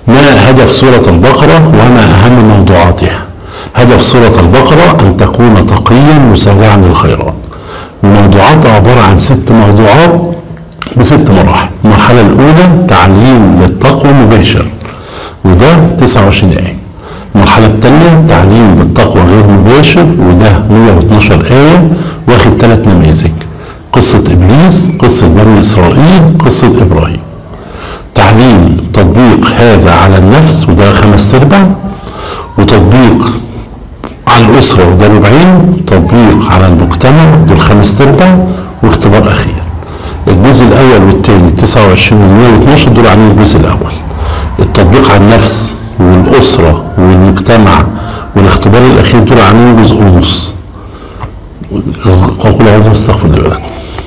ما هدف سورة البقرة وما أهم موضوعاتها هدف سورة البقرة أن تكون تقيا مسارعا للخيرات وموضوعاتها عبارة عن ست موضوعات بست مراحل المرحلة الأولى تعليم للتقوى مباشر وده 29 آية المرحلة الثانية تعليم بالتقوى غير مباشر وده 112 آية واخد ثلاث نماذج قصة إبليس قصة بني إسرائيل قصة إبراهيم تعليم تطبيق هذا على النفس وده خمس ارباع وتطبيق على الأسرة وده ربعين تطبيق على المجتمع دول خمس ارباع واختبار أخير الجزء الأول والثاني 29 و 112 دول عاملين الجزء الأول التطبيق على النفس والأسرة والمجتمع والاختبار الأخير دول عاملين جزء ونص قول أعوذ استغفر الله لكم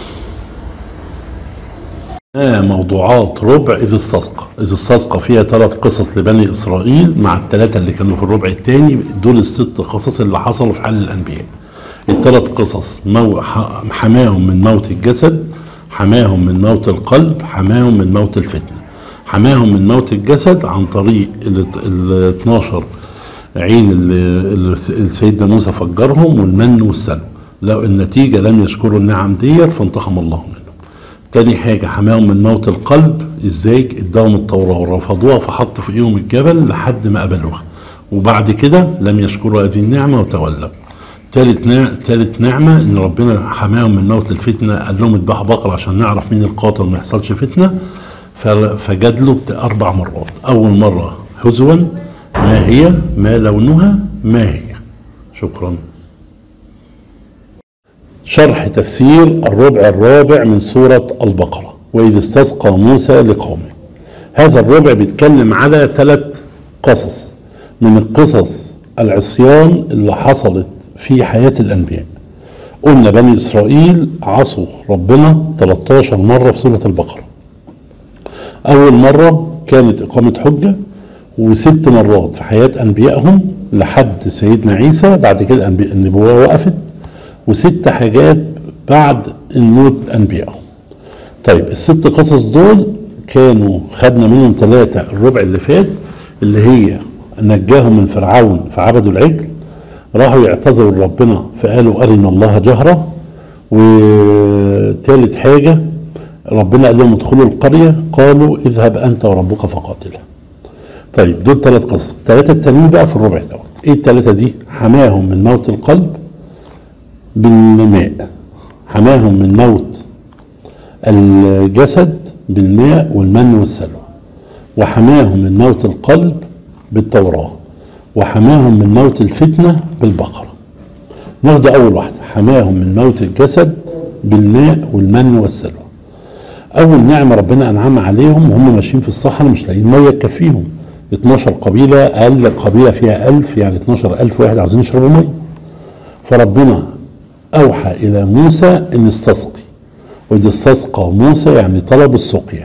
ما موضوعات ربع إذ استسقى إذ استسقى فيها ثلاث قصص لبني إسرائيل مع الثلاثة اللي كانوا في الربع الثاني دول الست قصص اللي حصلوا في حال الأنبياء الثلاث قصص مو ح- حماهم من موت الجسد حماهم من موت القلب حماهم من موت الفتنة حماهم من موت الجسد عن طريق ال ال 12 عين اللي اللي سيدنا موسى فجرهم والمن والسلوى لو النتيجة لم يشكروا النعم ديت فانتقم الله منهم تاني حاجة حماهم من موت القلب ازاي اداهم التوراة ورفضوها فحط في ايدهم الجبل لحد ما قبلوها وبعد كده لم يشكروا هذه النعمة وتولوا تالت نا... تالت نعمة ان ربنا حماهم من موت الفتنة قال لهم اذبحوا بقرة عشان نعرف مين القاتل وما يحصلش فتنة ف... فجادلوا بت- اربع مرات اول مرة هزوا ما هي ما لونها ما هي شكرا شرح تفسير الربع الرابع من سورة البقرة وإذ استسقى موسى لقومه هذا الربع بيتكلم على ثلاث قصص من القصص العصيان اللي حصلت في حياة الأنبياء قلنا بني إسرائيل عصوا ربنا 13 مرة في سورة البقرة أول مرة كانت إقامة حجة وست مرات في حياة أنبيائهم لحد سيدنا عيسى بعد كده الأنبياء- النبوة وقفت وست حاجات بعد الموت أنبيائهم طيب الست قصص دول كانوا خدنا منهم ثلاثة الربع اللي فات اللي هي نجاهم من فرعون فعبدوا العجل راحوا يعتذروا لربنا فقالوا أرنا الله جهرة وثالث حاجة ربنا قال لهم ادخلوا القرية قالوا اذهب أنت وربك فقاتلا طيب دول ثلاث قصص الثلاثة التانيين بقى في الربع دوت ايه الثلاثة دي حماهم من موت القلب بالماء حماهم من موت الجسد بالماء والمن والسلوى وحماهم من موت القلب بالتوراة وحماهم من موت الفتنة بالبقرة ناخد أول واحدة حماهم من موت الجسد بالماء والمن والسلوى أول نعمة ربنا أنعم عليهم وهم ماشيين في الصحراء مش لاقيين مية تكفيهم 12 قبيلة أقل قبيلة فيها 1000 يعني 12000 واحد عاوزين يشربوا مية فربنا أوحى إلى موسى أن استسقي وإذا استسقى موسى يعني طلب السقيا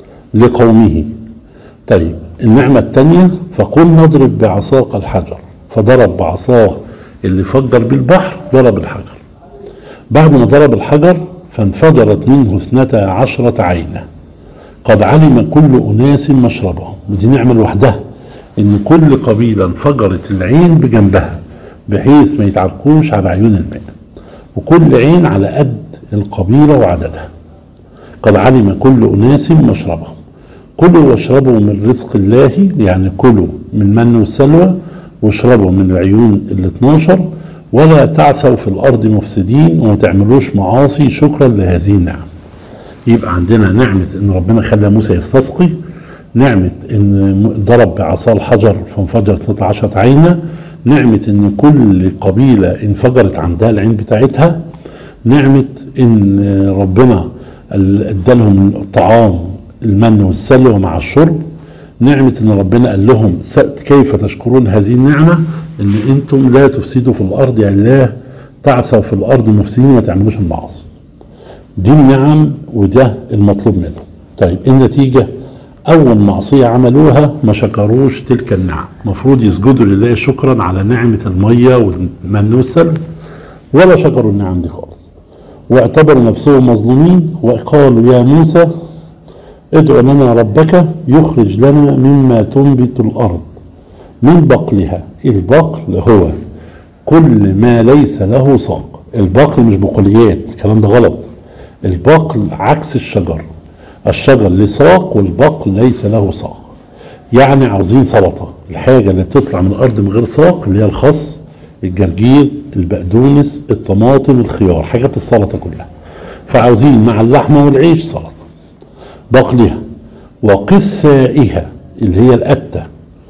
لقومه طيب النعمة الثانية فقل نضرب بعصاك الحجر فضرب بعصاه اللي فجر بالبحر ضرب الحجر بعد ما ضرب الحجر فانفجرت منه اثنتا عشرة عينا قد علم كل أناس مشربهم ودي نعمة لوحدها إن كل قبيلة انفجرت العين بجنبها بحيث ما يتعركوش على عيون الماء وكل عين على قد القبيلة وعددها قد علم كل أناس مشربهم كلوا واشربوا من رزق الله يعني كلوا من من والسلوى واشربوا من العيون ال 12 ولا تعثوا في الأرض مفسدين وما تعملوش معاصي شكرا لهذه النعم يبقى عندنا نعمة ان ربنا خلى موسى يستسقي نعمة ان ضرب بعصا الحجر فانفجرت 12 عينة نعمة ان كل قبيلة انفجرت عندها العين بتاعتها نعمة ان ربنا ادالهم الطعام المن والسلوى مع الشرب نعمة ان ربنا قال لهم س- كيف تشكرون هذه النعمة ان انتم لا تفسدوا في الارض يعني لا تعثوا في الارض مفسدين وما تعملوش المعاصي دي النعم وده المطلوب منهم طيب إيه النتيجة أول معصية عملوها ما شكروش تلك النعم المفروض يسجدوا لله شكرا على نعمة المية والمن والسلوى ولا شكروا النعم دي خالص واعتبروا نفسهم مظلومين وقالوا يا موسى ادعو لنا ربك يخرج لنا مما تنبت الأرض من بقلها البقل هو كل ما ليس له ساق البقل مش بقوليات الكلام ده غلط البقل عكس الشجر الشجر له ساق والبقل ليس له ساق يعني عاوزين سلطه الحاجه اللي بتطلع من الارض من غير ساق اللي هي الخس الجرجير البقدونس الطماطم الخيار حاجات السلطه كلها فعاوزين مع اللحمه والعيش سلطه بقلها وقثائها اللي هي القته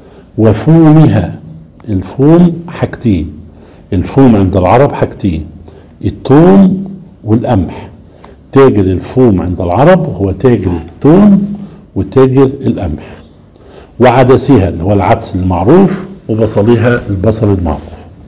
وفومها الفوم حاجتين الفوم عند العرب حاجتين التوم والقمح تاجر الفوم عند العرب هو تاجر التوم وتاجر القمح وعدسها اللي هو العدس المعروف وبصلها البصل المعروف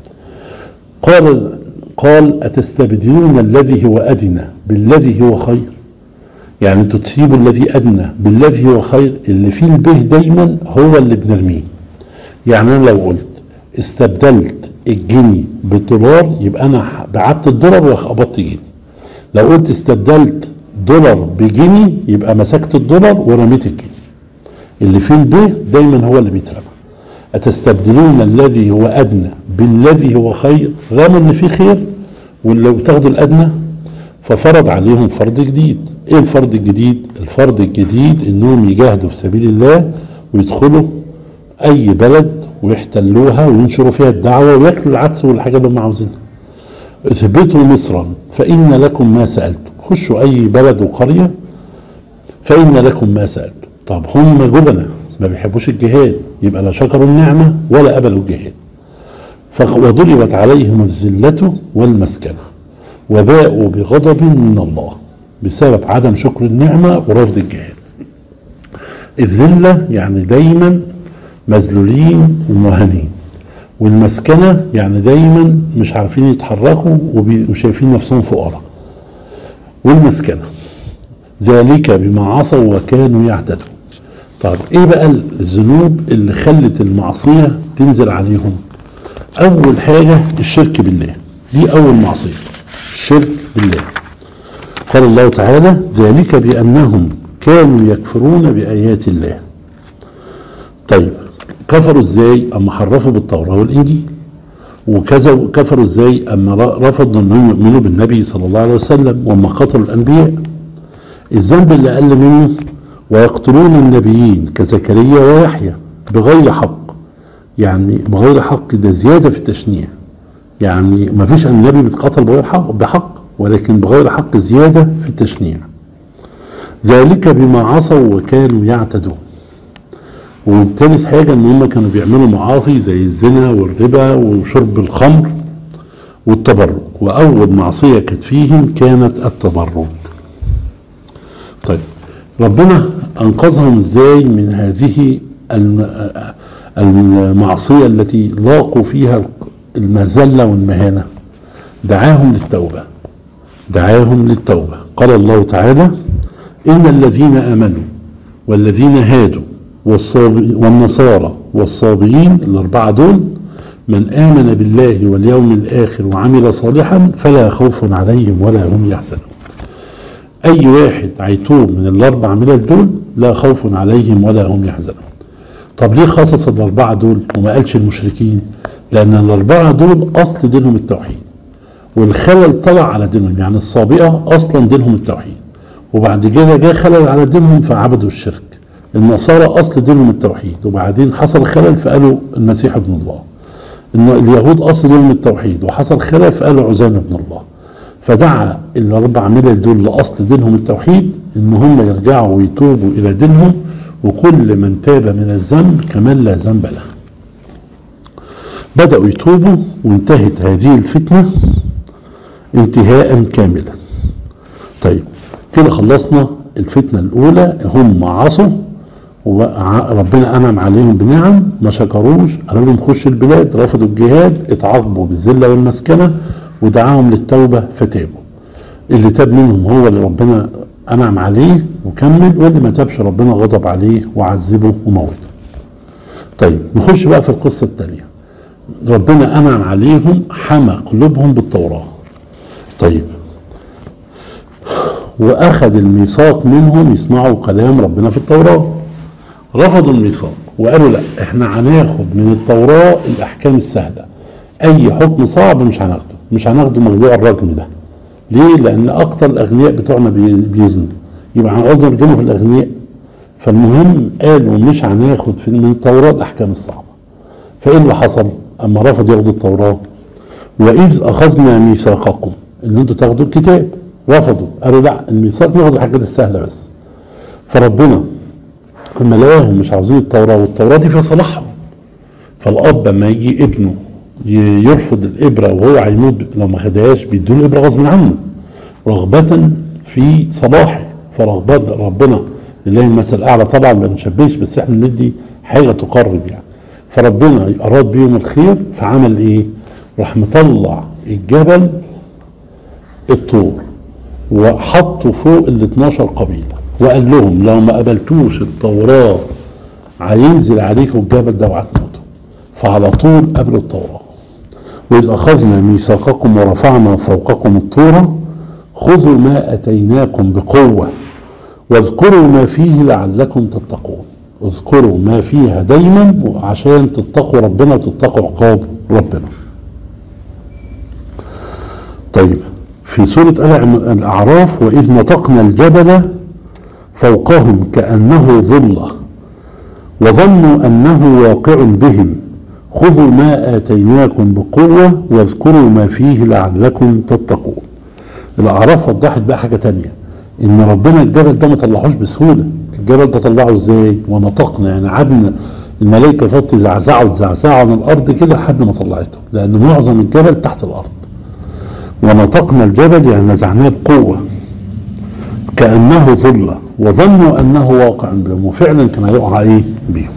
قال قال أتستبدلون الذي هو أدنى بالذي هو خير يعني انتوا تسيبوا الذي أدنى بالذي هو خير اللي فيه البه دايما هو اللي بنرميه يعني أنا لو قلت استبدلت الجنيه بالدولار يبقى أنا بعت الدولار وقبضت جنيه لو قلت استبدلت دولار بجنيه يبقى مسكت الدولار ورميت الجنيه اللي فيه البه دايما هو اللي بيترمى أتستبدلون الذي هو أدنى بالذي هو خير رغم إن فيه خير ولو تاخدوا الأدنى ففرض عليهم فرض جديد إيه الفرض الجديد؟ الفرض الجديد إنهم يجاهدوا في سبيل الله ويدخلوا أي بلد ويحتلوها وينشروا فيها الدعوة وياكلوا العدس والحاجة اللي هم عاوزينها اثبتوا مصرا فإن لكم ما سألتم خشوا أي بلد وقرية فإن لكم ما سألتم طب هم جبنة ما بيحبوش الجهاد يبقى لا شكروا النعمة ولا قبلوا الجهاد وضربت عليهم الذلة والمسكنة وباءوا بغضب من الله بسبب عدم شكر النعمة ورفض الجهاد الذلة يعني دايما مذلولين ومهانين والمسكنة يعني دايما مش عارفين يتحركوا وشايفين نفسهم فقراء والمسكنة ذلك بما عصوا وكانوا يعتدون طب ايه بقى الذنوب اللي خلت المعصية تنزل عليهم اول حاجة الشرك بالله دي اول معصية الشرك بالله قال الله تعالى ذلك بانهم كانوا يكفرون بايات الله طيب كفروا ازاي اما حرفوا بالتوراة والانجيل وكذا كفروا ازاي اما رفضوا انهم يؤمنوا بالنبي صلى الله عليه وسلم واما قتلوا الانبياء الذنب اللي اقل منه ويقتلون النبيين كزكريا ويحيى بغير حق يعني بغير حق ده زيادة في التشنيع يعني ما فيش النبي بيتقتل بغير حق بحق ولكن بغير حق زيادة في التشنيع ذلك بما عصوا وكانوا يعتدون والتالت حاجة ان هم كانوا بيعملوا معاصي زي الزنا والربا وشرب الخمر والتبرج واول معصية كانت فيهم كانت التبرج طيب ربنا انقذهم ازاي من هذه المعصيه التي لاقوا فيها المذله والمهانه دعاهم للتوبه دعاهم للتوبه قال الله تعالى ان الذين امنوا والذين هادوا والنصارى والصابئين الاربعه دول من امن بالله واليوم الاخر وعمل صالحا فلا خوف عليهم ولا هم يحزنون اي واحد هيتوب من الاربع ملل دول لا خوف عليهم ولا هم يحزنون طب ليه خصص الاربعه دول وما قالش المشركين لان الاربعه دول اصل دينهم التوحيد والخلل طلع على دينهم يعني الصابئه اصلا دينهم التوحيد وبعد كده جه خلل على دينهم فعبدوا الشرك النصارى اصل دينهم التوحيد وبعدين حصل خلل فقالوا المسيح ابن الله اليهود اصل دينهم التوحيد وحصل خلل فقالوا عزير ابن الله فدعا الاربع ملل دول لاصل دينهم التوحيد ان هم يرجعوا ويتوبوا الى دينهم وكل من تاب من الذنب كمن لا ذنب له. بداوا يتوبوا وانتهت هذه الفتنه انتهاء كاملا. طيب كده خلصنا الفتنه الاولى هم عصوا وربنا انعم عليهم بنعم ما شكروش قالوا لهم خشوا البلاد رفضوا الجهاد اتعاقبوا بالذله والمسكنه ودعاهم للتوبة فتابوا اللي تاب منهم هو اللي ربنا أنعم عليه وكمل واللي ما تابش ربنا غضب عليه وعذبه وموته طيب نخش بقى في القصة الثانية ربنا أنعم عليهم حمى قلوبهم بالتوراة طيب واخذ الميثاق منهم يسمعوا كلام ربنا في التوراه رفضوا الميثاق وقالوا لا احنا هناخد من التوراه الاحكام السهله اي حكم صعب مش هناخده مش هناخده موضوع الرجم ده ليه لان اكتر الاغنياء بتوعنا بي- بيزنوا يبقى هنقعد نرجمه في الاغنياء فالمهم قالوا مش هناخد في من التوراه الاحكام الصعبه فايه اللي حصل اما رفض ياخدوا التوراه واذ اخذنا ميثاقكم ان انتوا تاخدوا الكتاب رفضوا قالوا لا الميثاق ناخد الحاجات السهله بس فربنا اما لقاهم مش عاوزين التوراه والتوراه دي فيها صلاحهم فالاب لما يجي ابنه ي- يرفض الابره وهو هيموت لو ما خدهاش بيدوا له ابره غصب عنه رغبه في صلاحه فرغبات ربنا لله المثل الاعلى طبعا ما بنشبهش بس احنا بندي حاجه تقرب يعني فربنا اراد بيهم الخير فعمل ايه؟ راح مطلع الجبل الطور وحطوا فوق ال 12 قبيله وقال لهم لو ما قبلتوش التوراه هينزل عليكم الجبل ده وهتموتوا فعلى طول قبلوا التوراه وإذ أخذنا ميثاقكم ورفعنا فوقكم الطور خذوا ما أتيناكم بقوة واذكروا ما فيه لعلكم تتقون اذكروا ما فيها دايما عشان تتقوا ربنا وتتقوا عقاب ربنا طيب في سورة آل الأعراف وإذ نطقنا الجبل فوقهم كأنه ظلة وظنوا أنه واقع بهم خذوا ما آتيناكم بقوة واذكروا ما فيه لعلكم تتقون الأعراف وضحت بقى حاجة تانية إن ربنا الجبل ده ما طلعوش بسهولة الجبل ده طلعه إزاي ونطقنا يعني قعدنا الملائكة فضل تزعزعوا تزعزعوا عن الأرض كده لحد ما طلعته لأن معظم الجبل تحت الأرض ونطقنا الجبل يعني نزعناه بقوة كأنه ظلة وظنوا أنه واقع بهم وفعلا كان هيقع إيه بهم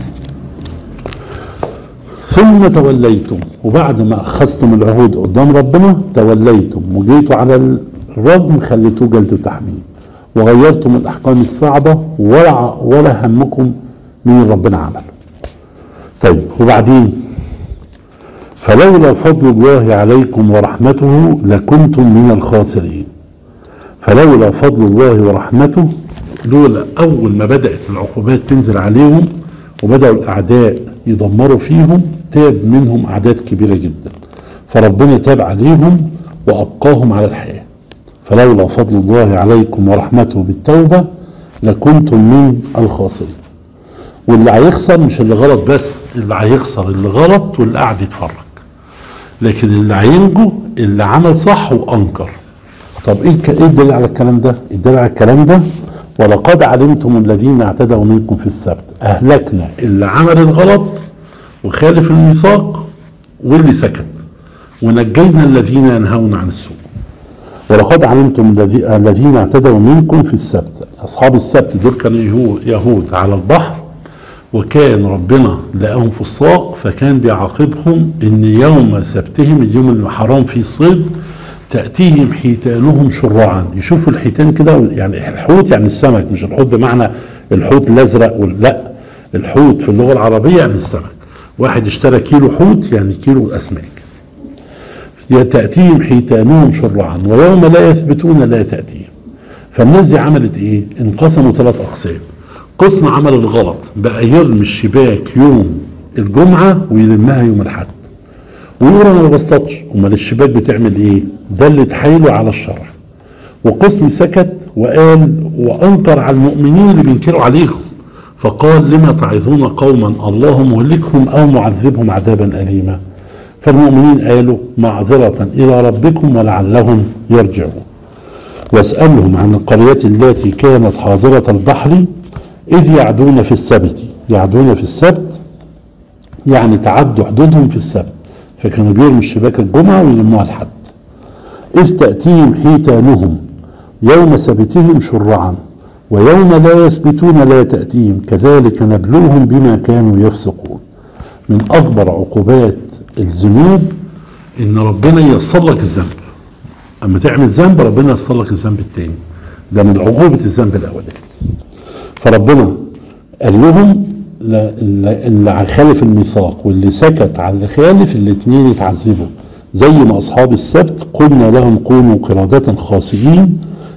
ثم توليتم وبعد ما أخذتم العهود قدام ربنا توليتم وجيتوا على الرجم خليتوه جلد وتحميل وغيرتم الأحكام الصعبة ولا ولا همكم من ربنا عمله طيب وبعدين فلولا فضل الله عليكم ورحمته لكنتم من الخاسرين فلولا فضل الله ورحمته لولا اول ما بدات العقوبات تنزل عليهم وبداوا الاعداء يدمروا فيهم تاب منهم اعداد كبيره جدا فربنا تاب عليهم وابقاهم على الحياه فلولا فضل الله عليكم ورحمته بالتوبه لكنتم من الخاسرين واللي هيخسر مش اللي غلط بس اللي هيخسر اللي غلط واللي قاعد يتفرج لكن اللي هينجو اللي عمل صح وانكر طب ايه الك- ايه الدليل على الكلام ده؟ الدليل على الكلام ده ولقد علمتم الذين اعتدوا منكم في السبت اهلكنا اللي عمل الغلط وخالف الميثاق واللي سكت ونجينا الذين ينهون عن السوء ولقد علمتم الذي- الذين اعتدوا منكم في السبت اصحاب السبت دول كانوا يهو- يهود على البحر وكان ربنا لقاهم في الساق فكان بيعاقبهم ان يوم سبتهم اليوم اللي حرام فيه الصيد تأتيهم حيتانهم شرعا يشوفوا الحيتان كده يعني الحوت يعني السمك مش الحوت بمعنى الحوت الازرق وال- لا الحوت في اللغة العربية يعني السمك واحد اشترى كيلو حوت يعني كيلو اسماك تأتيهم حيتانهم شرعا ويوم لا يثبتون لا تأتيهم فالناس دي عملت ايه انقسموا ثلاث اقسام قسم عمل الغلط بقى يرمي الشباك يوم الجمعة ويلمها يوم الحد ويقول انا ما بصطادش امال الشباك بتعمل ايه دلت حيله على الشرع وقسم سكت وقال وانكر على المؤمنين اللي بينكروا عليهم فقال لما تعظون قوما الله مهلكهم او معذبهم عذابا اليما فالمؤمنين قالوا معذرة الى ربكم ولعلهم يرجعون واسألهم عن القرية التي كانت حاضرة البحر إذ يعدون في السبت يعدون في السبت يعني تعدوا حدودهم في السبت فكانوا بيرموا الشباك الجمعة ويلموها الحد إذ تأتيهم حيتانهم يوم سبتهم شرعا ويوم لا يسبتون لا تأتيهم كذلك نبلوهم بما كانوا يفسقون من أكبر عقوبات الذنوب إن ربنا ييسر لك الذنب اما تعمل ذنب ربنا ييسر لك الذنب التاني ده من عقوبة الذنب الأولاني فربنا قال لهم لا- لا- اللي خالف الميثاق واللي سكت على اللي خالف الاثنين يتعذبوا زي ما أصحاب السبت قلنا لهم كونوا قردة خاسئين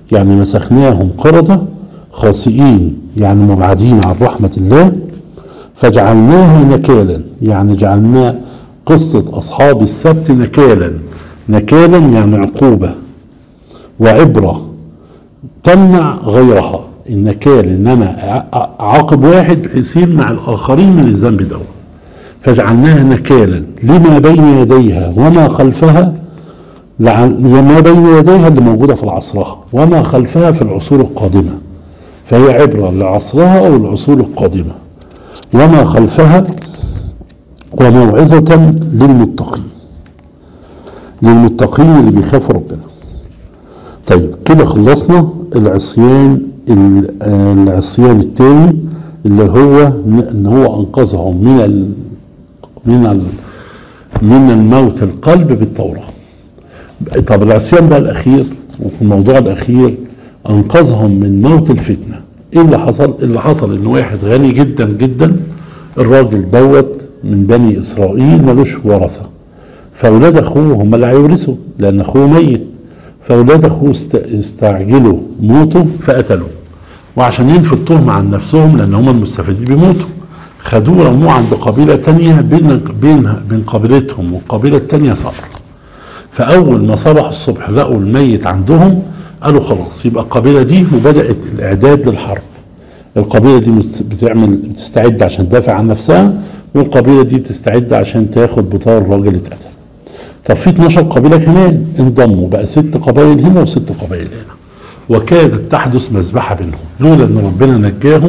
يعني مسخناهم قردة خاسئين يعني مبعدين عن رحمة الله فجعلناها نكالا يعني جعلنا قصة أصحاب السبت نكالا نكالا يعني عقوبة وعبرة تمنع غيرها النكال ان انا اعاقب واحد بحيث يمنع الاخرين من الذنب ده فجعلناها نكالا لما بين يديها وما خلفها ما بين يديها اللي موجوده في العصرها وما خلفها في العصور القادمه فهي عبره لعصرها او العصور القادمه وما خلفها وموعظه للمتقين للمتقين اللي بيخافوا ربنا طيب كده خلصنا العصيان العصيان الثاني اللي هو ان هو انقذهم من ال من ال من الموت القلب بالتوراه طب العصيان بقى الاخير وفي الموضوع الاخير انقذهم من موت الفتنه ايه اللي حصل اللي حصل ان واحد غني جدا جدا الراجل دوت من بني اسرائيل ملوش ورثه فاولاد اخوه هم اللي هيورثوا لان اخوه ميت فاولاد اخوه استعجلوا موته فقتلوه وعشان ينفوا التهمه عن نفسهم لان هم المستفيدين بيموتوا خدوه رموه عند قبيله تانية بين بين بين قبيلتهم والقبيله التانية ثار فاول ما صبح الصبح لقوا الميت عندهم قالوا خلاص يبقى القبيله دي وبدات الاعداد للحرب القبيله دي بتعمل بتستعد عشان تدافع عن نفسها والقبيله دي بتستعد عشان تاخد بطار الراجل اللي اتقتل طب في 12 قبيله كمان انضموا بقى ست قبائل هنا وست قبائل هنا وكادت تحدث مذبحه بينهم لولا ان ربنا نجاهم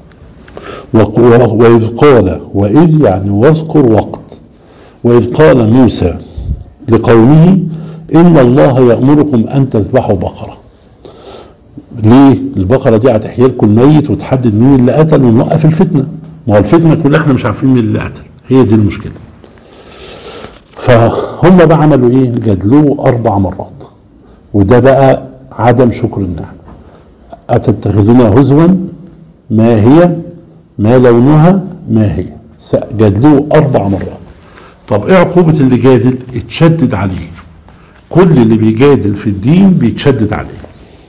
واذ قال واذ يعني واذكر وقت واذ قال موسى لقومه ان الله يامركم ان تذبحوا بقره ليه البقره دي هتحيي لكم الميت وتحدد مين اللي قتل ونوقف الفتنه ما هو الفتنه كلها احنا مش عارفين مين اللي قتل هي دي المشكله فهم بقى عملوا ايه جادلوه اربع مرات وده بقى عدم شكر النعمه اتتخذونها هزوا ما هي ما لونها ما هي جادلوه اربع مرات طب ايه عقوبه اللي جادل اتشدد عليه كل اللي بيجادل في الدين بيتشدد عليه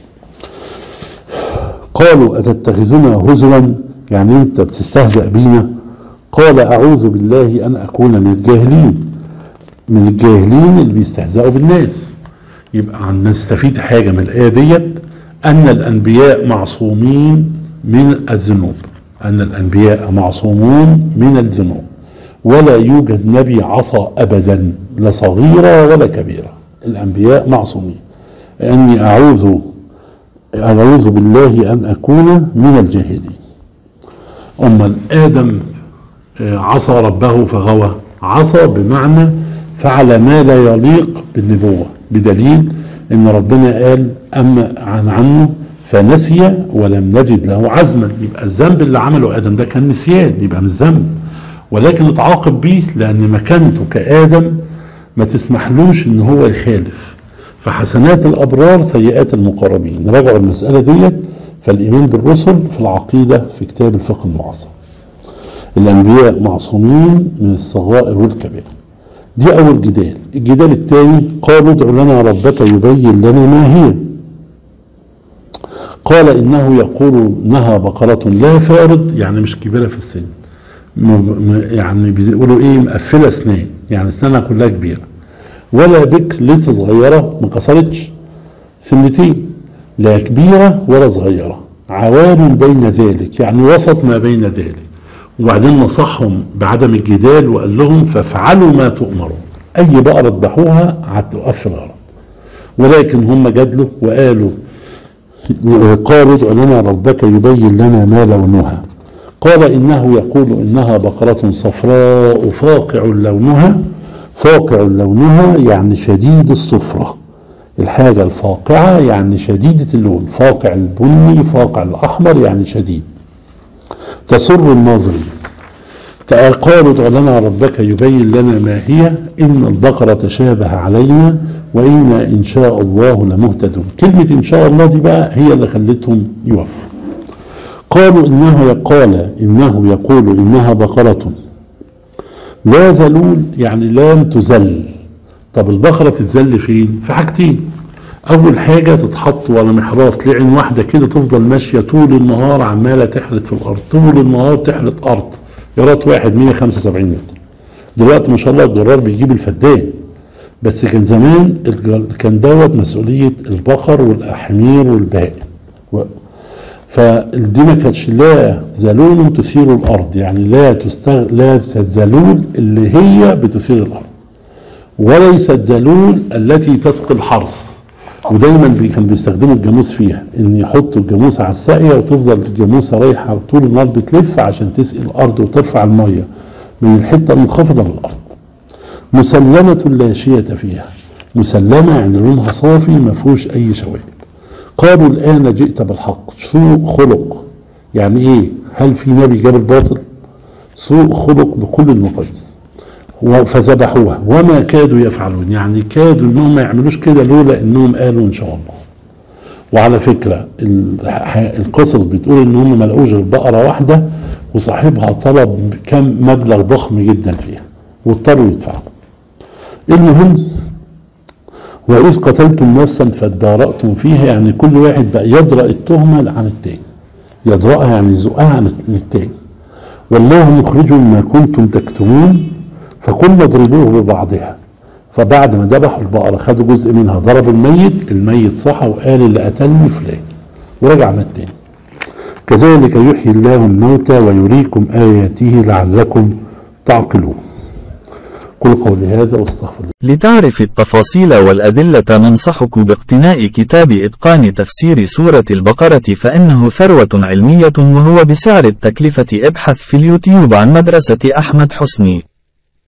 قالوا اتتخذنا هزوا يعني انت بتستهزأ بينا قال اعوذ بالله ان اكون من الجاهلين من الجاهلين اللي بيستهزئوا بالناس يبقى نستفيد حاجة من الآية ديت أن الأنبياء معصومين من الذنوب أن الأنبياء معصومون من الذنوب ولا يوجد نبي عصى أبدا لا صغيرة ولا كبيرة الأنبياء معصومين أني أعوذ أعوذ بالله أن أكون من الجاهلين أما آدم عصى ربه فغوى عصى بمعنى فعل ما لا يليق بالنبوة بدليل ان ربنا قال اما عن عنه فنسي ولم نجد له عزما يبقى الذنب اللي عمله ادم ده كان نسيان يبقى مش ذنب ولكن اتعاقب بيه لان مكانته كادم ما تسمحلوش ان هو يخالف فحسنات الابرار سيئات المقربين راجعوا المساله ديت فالايمان بالرسل في العقيده في كتاب الفقه المعاصر الانبياء معصومين من الصغائر والكبائر دي اول جدال الجدال الثاني قالوا ادع لنا ربك يبين لنا ما هي قال انه يقول انها بقرة لا فارض يعني مش كبيرة في السن يعني بيقولوا ايه مقفلة اسنان يعني اسنانها كلها كبيرة ولا بكر لسه صغيرة ما كسرتش سنتين لا كبيرة ولا صغيرة عوام بين ذلك يعني وسط ما بين ذلك وبعدين نصحهم بعدم الجدال وقال لهم فافعلوا ما تؤمرون اي بقرة اذبحوها هتوقف الغرض ولكن هم جادلوا وقالوا قالوا ادع لنا ربك يبين لنا ما لونها قال انه يقول انها بقرة صفراء فاقع لونها فاقع لونها يعني شديد الصفرة الحاجة الفاقعة يعني شديدة اللون فاقع البني فاقع الأحمر يعني شديد تسر الناظرين قالوا ادع لنا ربك يبين لنا ما هي إن البقرة تشابه علينا وإنا إن شاء الله لمهتدون كلمة إن شاء الله دي بقى هي اللي خلتهم يوفوا قالوا إنه قال إنه يقول إنها بقرة لا ذلول يعني لام تذل طب البقرة تتذل فين في حاجتين اول حاجه تتحط ولا محراث تلاقي عين واحده كده تفضل ماشيه طول النهار عماله تحرث في الارض طول النهار تحرث ارض يارات واحد 175 متر دلوقتي ما شاء الله الجرار بيجيب الفدان بس كان زمان الجر- كان دوت مسؤوليه البقر والاحمير والبهائم و- فدي ما كانتش لا ذلول تثير الارض يعني لا تستغ... لا الذلول اللي هي بتثير الارض وليست ذلول التي تسقي الحرث ودايما بي كان بيستخدموا الجاموس فيها ان يحطوا الجاموسه على الساقيه وتفضل الجاموسه رايحه طول النهار بتلف عشان تسقي الارض وترفع الميه من الحته المنخفضه للارض. مسلمه لا شية فيها مسلمه يعني لونها صافي ما فيهوش اي شوائب. قالوا الان جئت بالحق سوء خلق يعني ايه؟ هل في نبي جاب الباطل؟ سوء خلق بكل المقاييس. و- فذبحوها وما كادوا يفعلون يعني كادوا انهم ما يعملوش كده لولا انهم قالوا ان شاء الله وعلى فكره الح- القصص بتقول ان هم ما لقوش غير بقره واحده وصاحبها طلب كم مبلغ ضخم جدا فيها واضطروا يدفعوا المهم وإذ قتلتم نفسا فادارأتم فيها يعني كل واحد بقى يدرأ التهمة عن التاني يدرأها يعني يزقها عن التاني والله مخرج ما كنتم تكتمون فكنا اضربوه ببعضها فبعد ما ذبحوا البقرة خدوا جزء منها ضربوا الميت الميت صحى وقال اللي قتلني فلان ورجع مات تاني كذلك يحيي الله الموتى ويريكم آياته لعلكم تعقلون قل قولي هذا واستغفر الله لتعرف التفاصيل والأدلة ننصحك باقتناء كتاب إتقان تفسير سورة البقرة فإنه ثروة علمية وهو بسعر التكلفة ابحث في اليوتيوب عن مدرسة أحمد حسني